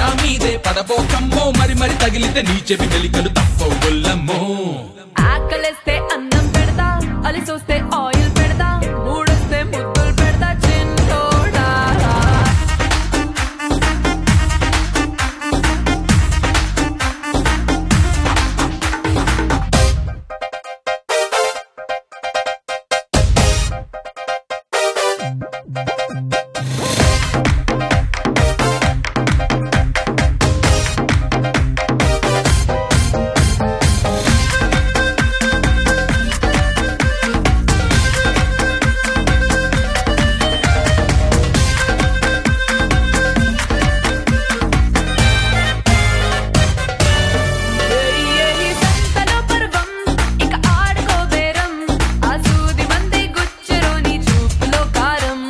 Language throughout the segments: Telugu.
మీదే పడబోకమ్మో మరి మరి తగిలితే నీ చెవి మెలికలు తప్పవుల్లమ్మో ఆకలిస్తే అన్నం పెడతా అలిసొస్తే ఆయిల్ పెడతా మూడొస్తే ముద్దులు పెడతా చిన్నోడా ఏయ్ సంతలో పర్వం ఇక ఆడుకో బేరం ఆ సూది మంది గుచ్చెరు నీ చూపులో కారం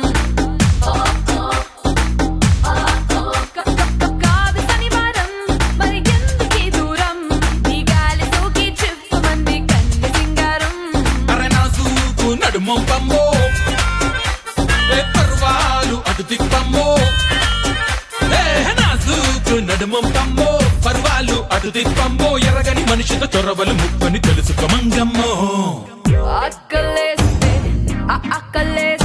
కాదు శనివారం మరి ఎందుకీ దూరం నీ గాలి సోకి చెప్పు మంది కన్ను సింగారం అరే నా సూపు నడుమో పమ్మో ఏ పర్వాలు అటు తిప్పమ్మో ఏ నా సూపు నడుమో పమ్మో పర్వాలు అటు తిప్పమ్మో ఎరగని మనిషితో చొరవలు ముప్పని తెలుసుకో మంగమ్మో అక్కలేస్తే ఆ అక్కలేస్తే